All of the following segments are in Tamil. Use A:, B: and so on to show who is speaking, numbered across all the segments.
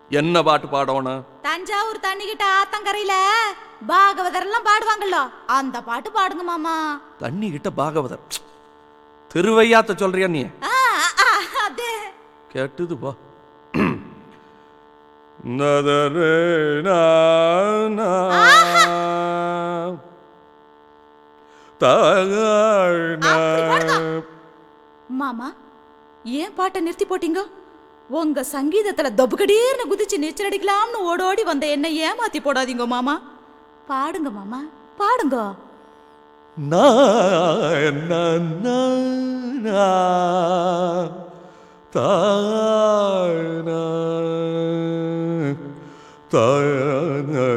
A: என்ன பாட்டு பாடணும்
B: தஞ்சாவூர் தண்ணிக்கிட்ட ஆத்தங்கரையில பாகவதர் எல்லாம் பாடுவாங்கல்ல அந்த பாட்டு பாடுங்க மாமா
A: தண்ணி கிட்ட பாகவதர் திருவையாத்த சொல்றியா நீ
B: ஆ, ஆ, அதே
A: கேட்டுது பா நதரே நா, நா. தகழ் நா.
B: அப்படி பாடுதா? மாமா ஏன் பாட்டை நிறுத்தி போட்டீங்க உங்க சங்கீதத்துல தொபுகடீர்னு குதிச்சு நீச்சல் அடிக்கலாம்னு ஓடோடி வந்த என்ன ஏமாத்தி போடாதீங்க மாமா பாடுங்க மாமா பாடுங்க
A: நா, நா, நா, நா. தாழ் நா. தாழ் நா.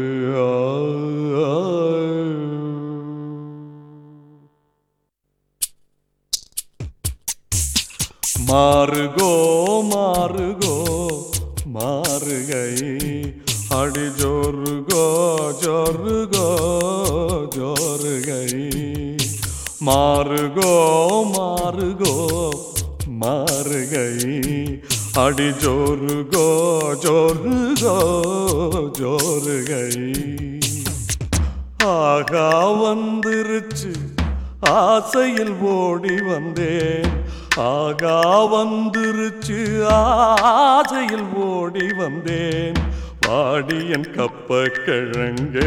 A: மாறுகோ மாறுகோ மாறுகை அடி ஜோருகோ ஜோருகோ ஜோருகை மாறுகோ மாறுகோ மாறுகை அடி ஜோருகோ ஜோருகோ ஜோருகை ஆகா வந்துருச்சு ஆசையில் ஓடி வந்தேன் ஆகா வந்துருச்சு ஆசையில் ஓடி வந்தேன் வாடியன் கப்ப கிழங்கே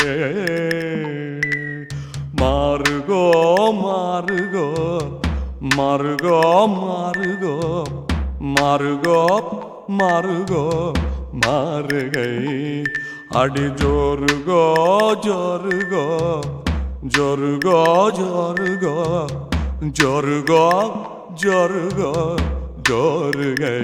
A: மாறுகோ மாறுகோ மாறுகோ மாறுகோ மாறுகோ மாறுகோ மாறுகை அடி ஜோருகோ ஜோருகோ ஜோருகோ ஜோருகோ ஜோருகோ ஜோருகோ ஜோருகை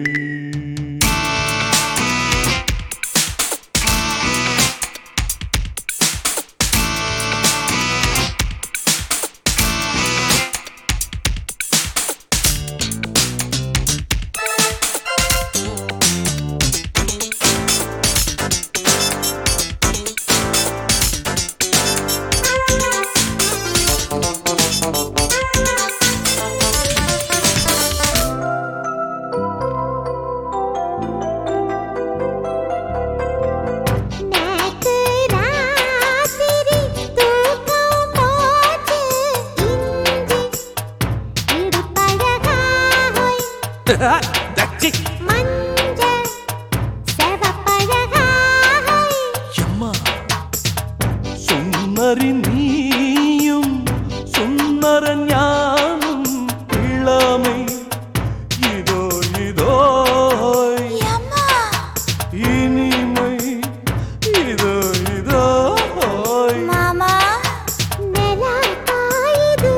C: நேத்து ராத்திரி தூக்கம் போச்சு இஞ்சி இடுப்பழகா ஹோய் மஞ்ச செவப்பழகா ஹோய்
A: எம்மா சுந்தரி நீயும் சுந்தர ஞானம் இளமை இதோ இதோ இனிமை இதோ இதோ
C: மாமா நிலா காயுது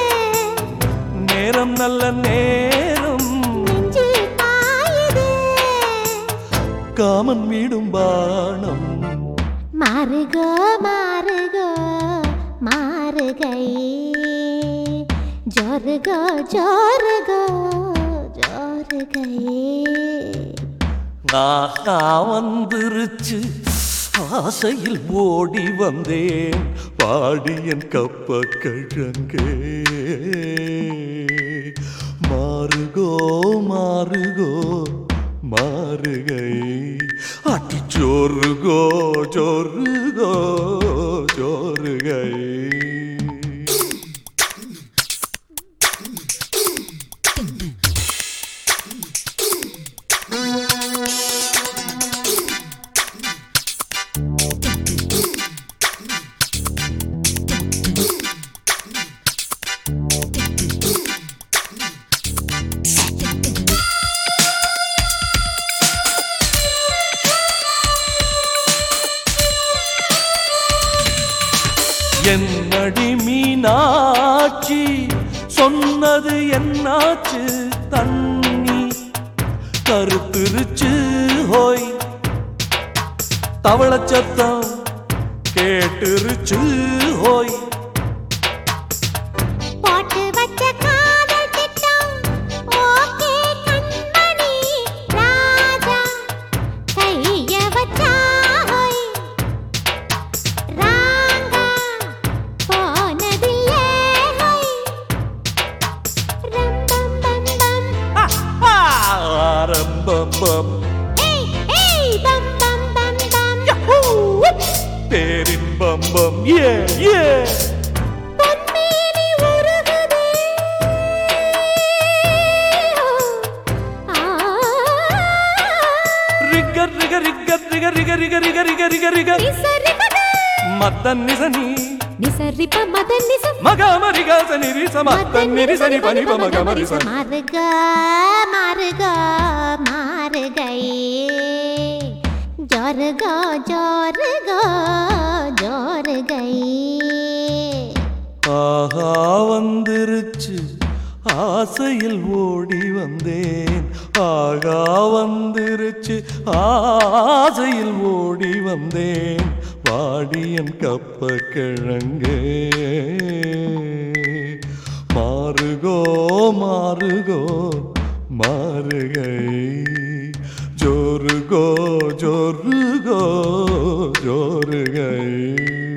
A: நேரம் நல்ல நேரம்
C: நெஞ்சு பாயுது
A: காமன் வீடும் பானம்
C: மாறுகோ மாறுகோ மாறுகை ஜோருகோ ஜோருகோ ஜோருகை
A: ஆஹா வந்துருச்சு ஆசையில் ஓடி வந்தேன் பாடியன் கப்ப கிழங்கே மாறுகோ மாறுகோ மாறுகை அடி ஜோருகோ ஜோருகோ ஜோருகை என்னடி மீனாட்சி சொன்னது என்னாச்சு தண்ணி கருத்துருச்சு ஹோய் தவள சத்தம் கேட்டுருச்சு ஹோய்
C: போட்டு வச்ச காதல் திட்டம் ஓகே கண்மணி ராஜா கைய வச்சா ஹோய் ராங்கா போனதில்லே ஹோய் ரம் பம் பம் பம்
A: ஆரம்பம்
C: ஏய்
A: பேரின்பம் பம் ஏ ஏ
C: பொன்மேனி உருகுதே ஆ
A: ரிகர் ரிக ரிகர் ரிக ரிக ரிக ரிக ரிக ரிக ரிக
C: நிசரி மத
A: மத்தன் நிசனி
C: நிசரி ப மத நிச
A: மகாமரிகாச நிரிச மத்தன் நிரிசனி பனிப மகமரிச
C: மாறுக மாறுக மாறுகை ஜோருக ஜோருக ஜோருகை
A: ஆஹா வந்துருச்சு ஆசையில் ஓடி வந்தேன் ஆகா வந்துருச்சு ஆசையில் ஓடி வந்தேன் வாடியன் கப்ப கிழங்கு மாறுகோ மாறுகோ மாறுகை ஜோருகோ ஜோருகோ ஜோருகை